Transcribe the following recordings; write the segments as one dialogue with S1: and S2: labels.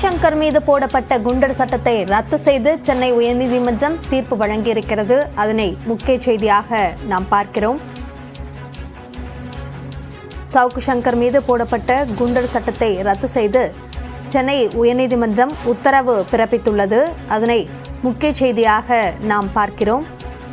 S1: சங்கர் மீது போடப்பட்ட குண்டர் சட்டத்தை ரத்து செய்து சென்னை உயர்நீதிமன்றம் தீர்ப்பு வழங்கியிருக்கிறது அதனை முக்கிய செய்தியாக நாம் பார்க்கிறோம் சவுக்கு சங்கர் மீது போடப்பட்ட குண்டர் சட்டத்தை ரத்து செய்து சென்னை உயர்நீதிமன்றம் உத்தரவு பிறப்பித்துள்ளது அதனை முக்கிய செய்தியாக நாம் பார்க்கிறோம்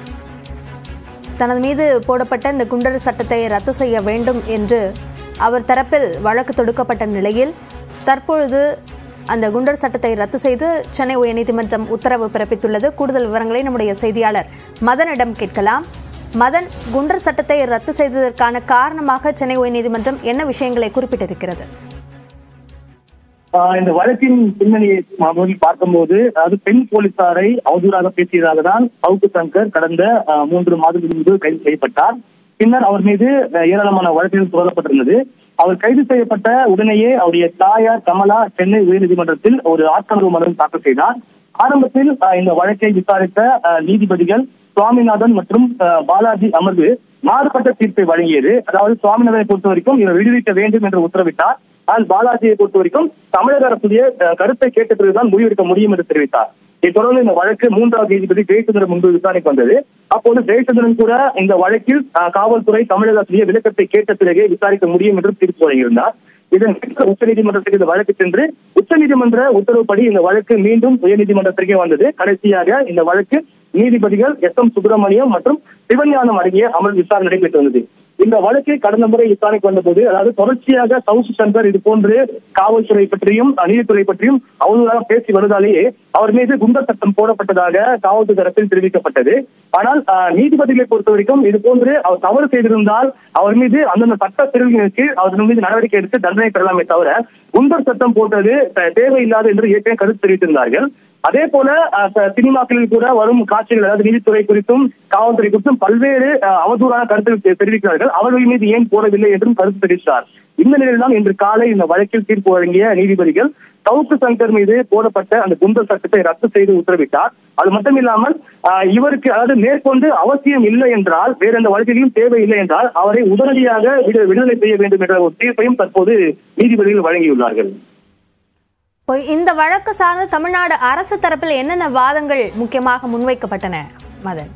S1: தனது மீது போடப்பட்ட இந்த குண்டர் சட்டத்தை ரத்து செய்ய வேண்டும் என்று அவர் தரப்பில் வழக்கு தொடுக்கப்பட்ட நிலையில் தற்பொழுது அந்த குண்டர் சட்டத்தை ரத்து செய்து சென்னை உயர்நீதிமன்றம் உத்தரவு பிறப்பித்துள்ளது கூடுதல் விவரங்களை நம்முடைய செய்தியாளர் மதனிடம் கேட்கலாம் மதன் குண்டர் சட்டத்தை ரத்து செய்ததற்கான காரணமாக சென்னை உயர்நீதிமன்றம் என்ன விஷயங்களை குறிப்பிட்டிருக்கிறது
S2: ஆஹ் இந்த வழக்கின் பின்னணியை முதலில் பார்க்கும்போது அதாவது பெண் போலீசாரை அவதூறாக பேசியதாக தான் சவுக்கு சங்கர் கடந்த ஆஹ், மூன்று மாதங்களுக்கு முன்பு கைது செய்யப்பட்டார் பின்னர் அவர் மீது ஆஹ், ஏராளமான வழக்குகள் தொடரப்பட்டிருந்தது அவர் கைது செய்யப்பட்ட உடனேயே அவருடைய தாயார் கமலா சென்னை உயர்நீதிமன்றத்தில் ஒரு ஆட்கொணர்வு மனு தாக்கல் செய்தார் ஆரம்பத்தில் ஆஹ், இந்த வழக்கை விசாரித்த ஆஹ், நீதிபதிகள் சுவாமிநாதன் மற்றும் ஆஹ், பாலாஜி அமர்வு மாறுபட்ட தீர்ப்பை வழங்கியது அதாவது சுவாமிநாதனை பொறுத்த வரைக்கும் இவர் விடுவிக்க வேண்டும் என்று உத்தரவிட்டார் ஆனால் பாலாஜியை பொறுத்த வரைக்கும் தமிழக அரசுடைய அஹ், கருத்தை கேட்ட பிறகுதான் முடிவெடுக்க முடியும் என்று தெரிவித்தார் இதைத் தொடர்ந்து இந்த வழக்கு மூன்றாவது நீதிபதி ஜெயச்சந்திரன் முன்பு விசாரணைக்கு வந்தது அப்போது ஜெயச்சந்திரன் கூட இந்த வழக்கில் அஹ், காவல்துறை தமிழக அரசுடைய விளக்கத்தை கேட்ட பிறகே விசாரிக்க முடியும் என்று தீர்ப்பு வழங்கியிருந்தார் இதன் பின்னர் உச்சநீதிமன்றத்துக்கு இந்த வழக்கு சென்று உச்சநீதிமன்ற உத்தரவுப்படி இந்த வழக்கு மீண்டும் உயர்நீதிமன்றத்திற்கே வந்தது கடைசியாக இந்த வழக்கு நீதிபதிகள் எஸ் எம் சுப்பிரமணியம் மற்றும் சிவஞானம் அடங்கிய அமர்வு விசாரணை நடைபெற்று வந்தது இந்த வழக்கு கடந்த முறை விசாரணைக்கு வந்தபோது அதாவது தொடர்ச்சியாக சவுக்கு சங்கர் இது போன்று காவல்துறை பற்றியும் அஹ், நீதித்துறை பற்றியும் அவதூறாக பேசி வருவதாலேயே அவர் மீது குண்டர் சட்டம் போடப்பட்டதாக காவல்துறை தரப்பில் தெரிவிக்கப்பட்டது ஆனால் அஹ், நீதிபதிகளை பொறுத்த வரைக்கும் இது போன்று அவர் தவறு செய்திருந்தால் அவர் மீது அந்தந்த சட்ட பிரிவுகளின் கீழ் அவர் மீது நடவடிக்கை எடுத்து தண்டனை பெறலாமே தவிர குண்டர் சட்டம் போட்டது த- தேவையில்லாது என்று ஏற்கனவே கருத்து தெரிவித்திருந்தார்கள் அதே போல அஹ், ச- சினிமாக்களில் கூட வரும் காட்சிகள் அதாவது நீதித்துறை குறித்தும் காவல்துறை குறித்தும் பல்வேறு அஹ், அவதூறான கருத்துக்கள் தெ- தெரிவிக்கிறார்கள் அவர்கள் மீது ஏன் போடவில்லை என்றும் கருத்து தெரிவித்தார் இந்த நிலையில்தான் இன்று காலை இந்த வழக்கில் தீர்ப்பு வழங்கிய நீதிபதிகள் சவுக்கு சங்கர் மீது போடப்பட்ட அந்த குண்டர் சட்டத்தை ரத்து செய்து உத்தரவிட்டார் அது மட்டுமில்லாமல் ஆஹ், இவருக்கு அதாவது மேற்கொண்டு அவசியம் இல்லை என்றால் வேற எந்த வழக்கிலும் தேவையில்லை என்றால் அவரை உடனடியாக விடு- விடுதலை செய்ய வேண்டும் என்ற ஒரு தீர்ப்பையும் தற்போது நீதிபதிகள் வழங்கியுள்ளார்கள்
S1: இப்போ இந்த வழக்கு சார்ந்து தமிழ்நாடு அரசு தரப்பில் என்னென்ன வாதங்கள் முக்கியமாக முன்வைக்கப்பட்டன மதன்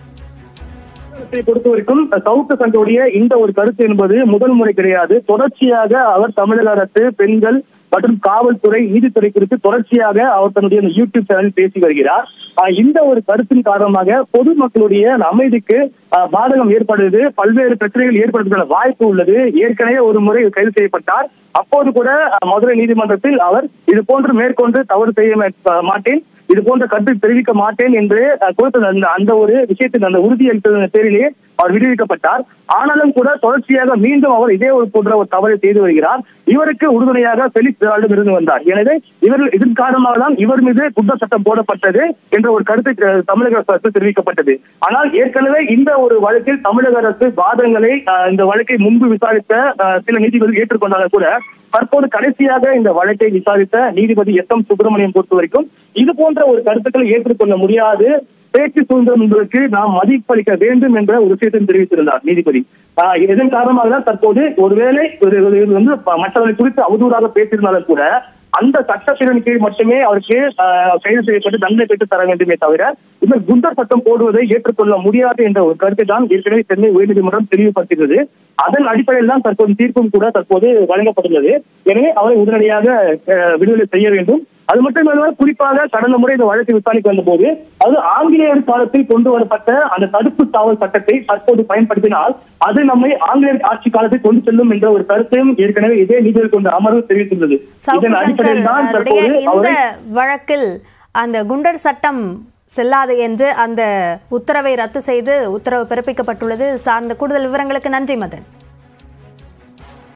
S2: இதை பொறுத்த வரைக்கும் சவுக்கு சங்கருடைய இந்த ஒரு கருத்து என்பது முதல் முறை கிடையாது தொடர்ச்சியாக அவர் தமிழக அரசு பெண்கள் மற்றும் காவல்துறை நீதித்துறை குறித்து தொடர்ச்சியாக அவர் தன்னுடைய அந்த யூடியூப் சேனலில் பேசி வருகிறார் ஆஹ் இந்த ஒரு கருத்தின் காரணமாக பொதுமக்களுடைய அந்த அமைதிக்கு ஆஹ் பாதகம் ஏற்படுது பல்வேறு பிரச்சனைகள் ஏற்படுவதற்கான வாய்ப்பு உள்ளது ஏற்கனவே ஒரு முறை கைது செய்யப்பட்டார் அப்போது கூட ஆஹ் மதுரை நீதிமன்றத்தில் அவர் இது போன்று மேற்கொண்டு தவறு செய்ய மா- மாட்டேன் இது போன்ற கருத்து தெரிவிக்க மாட்டேன் என்று அஹ், கொடுத்த அந்த அந்த ஒரு விஷயத்தின் அந்த உறுதியளித்ததன் பேரிலே அவர் விடுவிக்கப்பட்டார் ஆனாலும் கூட தொடர்ச்சியாக மீண்டும் அவர் இதே ஒரு போன்ற ஒரு தவறை செய்து வருகிறார் இவருக்கு உறுதுணையாக பெலிக்ஸ் ஜெரால்டும் இருந்து வந்தார் எனவே இவர் இதன் காரணமாக தான் இவர் மீது குற்ற சட்டம் போடப்பட்டது என்ற ஒரு கருத்தை அஹ், தமிழக அரசு தெரிவிக்கப்பட்டது ஆனால் ஏற்கனவே இந்த ஒரு வழக்கில் தமிழக அரசு வாதங்களை அஹ், இந்த வழக்கை முன்பு விசாரித்த அஹ், சில நீதிபதிகள் ஏற்றுக்கொண்டாலும் கூட தற்போது கடைசியாக இந்த வழக்கை விசாரித்த நீதிபதி எஸ் எம் சுப்பிரமணியம் பொறுத்த வரைக்கும் இது போன்ற ஒரு கருத்துக்களை ஏற்றுக்கொள்ள முடியாது பேச்சு சுதந்திரம் என்பதற்கு நாம் மதிப்பளிக்க வேண்டும் என்ற ஒரு விஷயத்தை தெரிவித்திருந்தார் நீதிபதி ஆஹ் இதன் காரணமாக தான் தற்போது ஒருவேளை ஒரு- ஒரு- இது வந்து மற்றவர்களை குறித்து அவதூறாக பேசியிருந்தாலும் கூட அந்த சட்டப்பிரிவின் கீழ் மட்டுமே அவருக்கு ஆஹ், கைது செய்யப்பட்டு தண்டனை பெற்று தர வேண்டுமே தவிர இந்த குண்டர் சட்டம் போடுவதை ஏற்றுக்கொள்ள முடியாது என்ற ஒரு கருத்தை தான் ஏற்கனவே சென்னை உயர்நீதிமன்றம் தெளிவுபடுத்தியது அதன் அடிப்படையில் தான் தற்போது தீர்ப்பும் கூட தற்போது வழங்கப்பட்டுள்ளது எனவே அவரை உடனடியாக ஆஹ், விடுதலை செய்ய வேண்டும் அது மட்டும் இல்லாமல் குறிப்பாக கடந்த முறை இந்த வழக்கு விசாரணைக்கு வந்தபோது அது ஆங்கிலேயர் காலத்தில் கொண்டு வரப்பட்ட அந்த தடுப்பு காவல் சட்டத்தை தற்போது பயன்படுத்தினால் அது நம்மை ஆங்கிலேயர் ஆட்சி காலத்தை கொண்டு செல்லும் என்ற ஒரு கருத்தையும் ஏற்கனவே இதே நீதிபதி கொண்ட அமர்வு தெரிவித்துள்ளது
S1: சவுக்கு
S2: இதன்
S1: சங்கர்
S2: அடிப்படையில் தான்
S1: அவருடைய
S2: தற்போது
S1: இந்த
S2: அவரை
S1: வழக்கில் அந்த குண்டர் சட்டம் செல்லாது என்று அந்த உத்தரவை ரத்து செய்து உத்தரவு பிறப்பிக்கப்பட்டுள்ளது சார்ந்த கூடுதல் விவரங்களுக்கு நன்றி மதன்